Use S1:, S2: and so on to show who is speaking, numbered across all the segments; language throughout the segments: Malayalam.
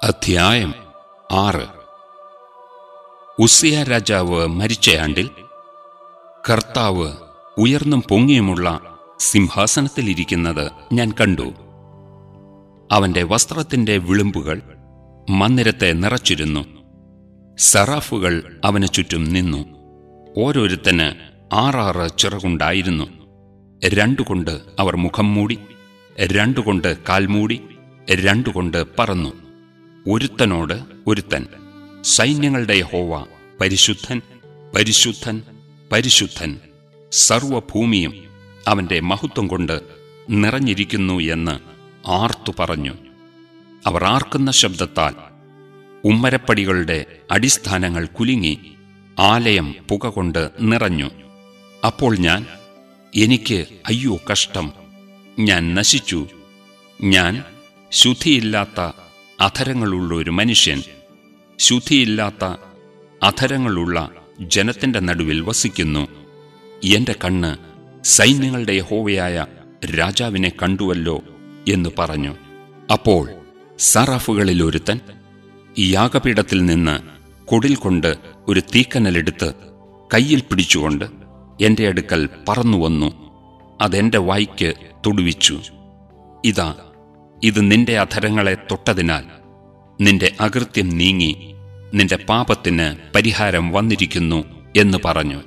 S1: അധ്യായം ആറ് ഉസിയ രാജാവ് മരിച്ചയാണ്ടിൽ കർത്താവ് ഉയർന്നും പൊങ്ങിയുമുള്ള സിംഹാസനത്തിലിരിക്കുന്നത് ഞാൻ കണ്ടു അവന്റെ വസ്ത്രത്തിന്റെ വിളിമ്പുകൾ മന്ദിരത്തെ നിറച്ചിരുന്നു സറാഫുകൾ അവന് ചുറ്റും നിന്നു ഓരോരുത്തന് ആറാറ് ചിറകുണ്ടായിരുന്നു രണ്ടുകൊണ്ട് അവർ മുഖം മൂടി രണ്ടുകൊണ്ട് കാൽമൂടി രണ്ടുകൊണ്ട് പറന്നു ഒരുത്തനോട് ഒരുത്തൻ സൈന്യങ്ങളുടെ യഹോവ പരിശുദ്ധൻ പരിശുദ്ധൻ പരിശുദ്ധൻ സർവഭൂമിയും അവന്റെ മഹത്വം കൊണ്ട് നിറഞ്ഞിരിക്കുന്നു എന്ന് ആർത്തു പറഞ്ഞു അവർ ആർക്കുന്ന ശബ്ദത്താൽ ഉമ്മരപ്പടികളുടെ അടിസ്ഥാനങ്ങൾ കുലുങ്ങി ആലയം പുക കൊണ്ട് നിറഞ്ഞു അപ്പോൾ ഞാൻ എനിക്ക് അയ്യോ കഷ്ടം ഞാൻ നശിച്ചു ഞാൻ ശുദ്ധിയില്ലാത്ത അധരങ്ങളുള്ള ഒരു മനുഷ്യൻ ശുദ്ധിയില്ലാത്ത അധരങ്ങളുള്ള ജനത്തിന്റെ നടുവിൽ വസിക്കുന്നു എന്റെ കണ്ണ് സൈന്യങ്ങളുടെ യഹോവയായ രാജാവിനെ കണ്ടുവല്ലോ എന്ന് പറഞ്ഞു അപ്പോൾ സറാഫുകളിൽ ഒരുത്തൻ ഈ യാഗപീഠത്തിൽ നിന്ന് കൊടിൽ കൊണ്ട് ഒരു തീക്കനലെടുത്ത് കയ്യിൽ പിടിച്ചുകൊണ്ട് എന്റെ അടുക്കൽ പറന്നുവന്നു അതെന്റെ വായ്ക്ക് തൊടുവിച്ചു ഇതാ ഇത് നിന്റെ അധരങ്ങളെ തൊട്ടതിനാൽ നിന്റെ അകൃത്യം നീങ്ങി നിന്റെ പാപത്തിന് പരിഹാരം വന്നിരിക്കുന്നു എന്ന് പറഞ്ഞു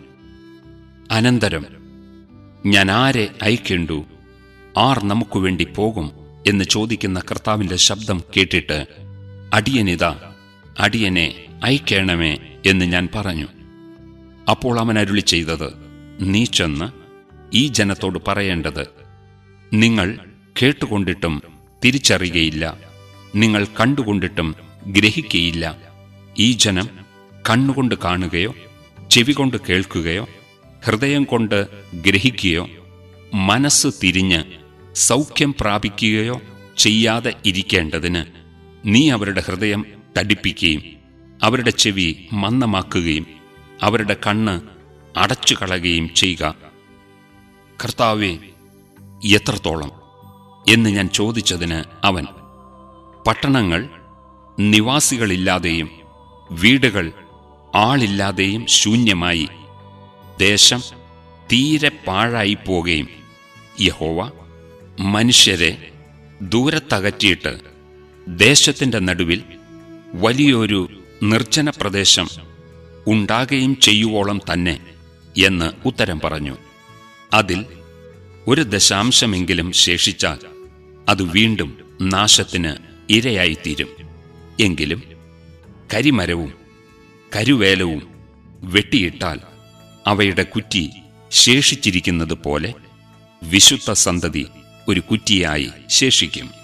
S1: അനന്തരം ഞാൻ ആരെ അയക്കേണ്ടു ആർ നമുക്കു വേണ്ടി പോകും എന്ന് ചോദിക്കുന്ന കർത്താവിന്റെ ശബ്ദം കേട്ടിട്ട് അടിയനിതാ അടിയനെ അയക്കേണമേ എന്ന് ഞാൻ പറഞ്ഞു അപ്പോൾ അവൻ അരുളി ചെയ്തത് നീ ചെന്ന് ഈ ജനത്തോട് പറയേണ്ടത് നിങ്ങൾ കേട്ടുകൊണ്ടിട്ടും തിരിച്ചറിയുകയില്ല നിങ്ങൾ കണ്ടുകൊണ്ടിട്ടും ഗ്രഹിക്കയില്ല ഈ ജനം കണ്ണുകൊണ്ട് കാണുകയോ ചെവി കൊണ്ട് കേൾക്കുകയോ ഹൃദയം കൊണ്ട് ഗ്രഹിക്കുകയോ മനസ്സ് തിരിഞ്ഞ് സൗഖ്യം പ്രാപിക്കുകയോ ചെയ്യാതെ ഇരിക്കേണ്ടതിന് നീ അവരുടെ ഹൃദയം തടിപ്പിക്കുകയും അവരുടെ ചെവി മന്ദമാക്കുകയും അവരുടെ കണ്ണ് അടച്ചു കളയുകയും ചെയ്യുക കർത്താവെ എത്രത്തോളം എന്ന് ഞാൻ ചോദിച്ചതിന് അവൻ പട്ടണങ്ങൾ നിവാസികളില്ലാതെയും വീടുകൾ ആളില്ലാതെയും ശൂന്യമായി ദേശം തീരെ പാഴായി പോകുകയും യഹോവ മനുഷ്യരെ ദൂരത്തകറ്റിയിട്ട് ദേശത്തിന്റെ നടുവിൽ വലിയൊരു നിർജ്ജന പ്രദേശം ഉണ്ടാകുകയും ചെയ്യുവോളം തന്നെ എന്ന് ഉത്തരം പറഞ്ഞു അതിൽ ഒരു ദശാംശമെങ്കിലും ശേഷിച്ചാൽ അത് വീണ്ടും നാശത്തിന് ഇരയായിത്തീരും എങ്കിലും കരിമരവും കരുവേലവും വെട്ടിയിട്ടാൽ അവയുടെ കുറ്റി ശേഷിച്ചിരിക്കുന്നത് പോലെ വിശുദ്ധ സന്തതി ഒരു കുറ്റിയായി ശേഷിക്കും